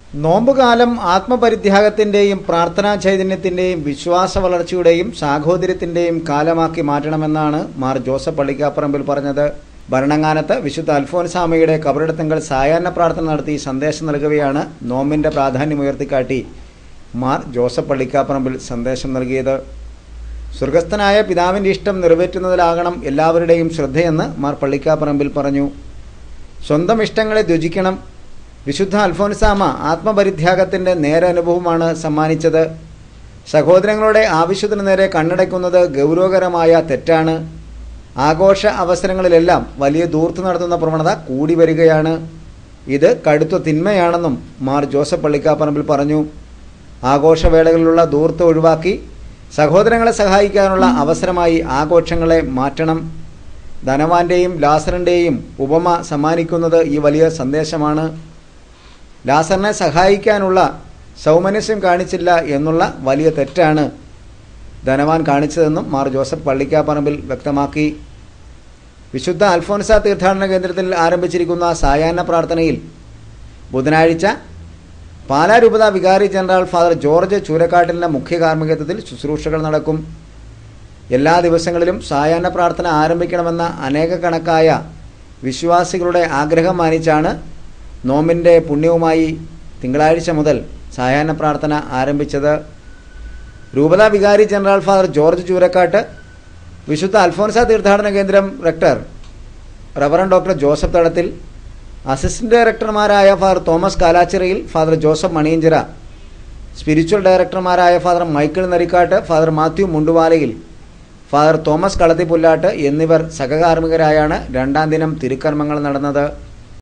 നോമ്പുകാലം ആത്മപരിത്യാഗത്തിൻ്റെയും പ്രാർത്ഥനാ ചൈതന്യത്തിൻ്റെയും വിശ്വാസ വളർച്ചയുടെയും സാഹോദര്യത്തിൻ്റെയും കാലമാക്കി മാറ്റണമെന്നാണ് മാർ ജോസഫ് പള്ളിക്കാപ്പറമ്പിൽ പറഞ്ഞത് ഭരണങ്ങാനത്ത് വിശുദ്ധ അൽഫോൻസാമയുടെ കബറിടത്തങ്ങൾ സായാഹ്ന പ്രാർത്ഥന നടത്തി സന്ദേശം നൽകവെയാണ് നോമ്പിൻ്റെ പ്രാധാന്യം ഉയർത്തിക്കാട്ടി മാർ ജോസഫ് പള്ളിക്കാപ്പറമ്പിൽ സന്ദേശം നൽകിയത് സ്വർഗസ്ഥനായ പിതാവിൻ്റെ ഇഷ്ടം നിറവേറ്റുന്നതിലാകണം എല്ലാവരുടെയും ശ്രദ്ധയെന്ന് മാർ പള്ളിക്കാപ്പറമ്പിൽ പറഞ്ഞു സ്വന്തം ഇഷ്ടങ്ങളെ ത്യജിക്കണം വിശുദ്ധ അൽഫോൻസാമ ആത്മപരിത്യാഗത്തിൻ്റെ നേരനുഭവമാണ് സമ്മാനിച്ചത് സഹോദരങ്ങളുടെ ആവശ്യത്തിനു നേരെ കണ്ണടയ്ക്കുന്നത് ഗൗരവകരമായ തെറ്റാണ് ആഘോഷ അവസരങ്ങളിലെല്ലാം വലിയ ദൂർത്ത് നടത്തുന്ന പ്രവണത കൂടി വരികയാണ് ഇത് കടുത്ത തിന്മയാണെന്നും മാർ ജോസഫ് പള്ളിക്കാപ്പറമ്പിൽ പറഞ്ഞു ആഘോഷവേളകളിലുള്ള ദൂർത്ത് ഒഴിവാക്കി സഹോദരങ്ങളെ സഹായിക്കാനുള്ള അവസരമായി ആഘോഷങ്ങളെ മാറ്റണം ധനവാന്റെയും ലാസറിൻ്റെയും ഉപമ സമ്മാനിക്കുന്നത് ഈ വലിയ സന്ദേശമാണ് ലാസറിനെ സഹായിക്കാനുള്ള സൗമനസ്യം കാണിച്ചില്ല എന്നുള്ള വലിയ തെറ്റാണ് ധനവാൻ കാണിച്ചതെന്നും മാർ ജോസഫ് പള്ളിക്കാപ്പറമ്പിൽ വ്യക്തമാക്കി വിശുദ്ധ അൽഫോൻസ തീർത്ഥാടന കേന്ദ്രത്തിൽ ആരംഭിച്ചിരിക്കുന്ന സായാഹ്ന പ്രാർത്ഥനയിൽ ബുധനാഴ്ച പാലാ രൂപത വികാരി ജനറൽ ഫാദർ ജോർജ് ചൂരക്കാട്ടിലിൻ്റെ മുഖ്യ കാർമ്മികത്വത്തിൽ ശുശ്രൂഷകൾ നടക്കും എല്ലാ ദിവസങ്ങളിലും സായാഹ്ന പ്രാർത്ഥന ആരംഭിക്കണമെന്ന അനേക കണക്കായ വിശ്വാസികളുടെ ആഗ്രഹം മാനിച്ചാണ് നോമ്പിൻ്റെ പുണ്യവുമായി തിങ്കളാഴ്ച മുതൽ സായാഹ്ന പ്രാർത്ഥന ആരംഭിച്ചത് രൂപത വികാരി ജനറൽ ഫാദർ ജോർജ് ചൂരക്കാട്ട് വിശുദ്ധ അൽഫോൻസ തീർത്ഥാടന കേന്ദ്രം rector reverend doctor Joseph Thadathil assistant ഡയറക്ടർമാരായ father Thomas Kalachirayil father Joseph Maniyanchira spiritual ഡയറക്ടർമാരായ father Michael Narikkattu father Mathew Munduvalayil father Thomas Kalathipullattu എന്നിവർ സഹകാർമ്മികരായാണ് രണ്ടാം ദിനം തിരുക്കർമ്മങ്ങൾ നടന്നത്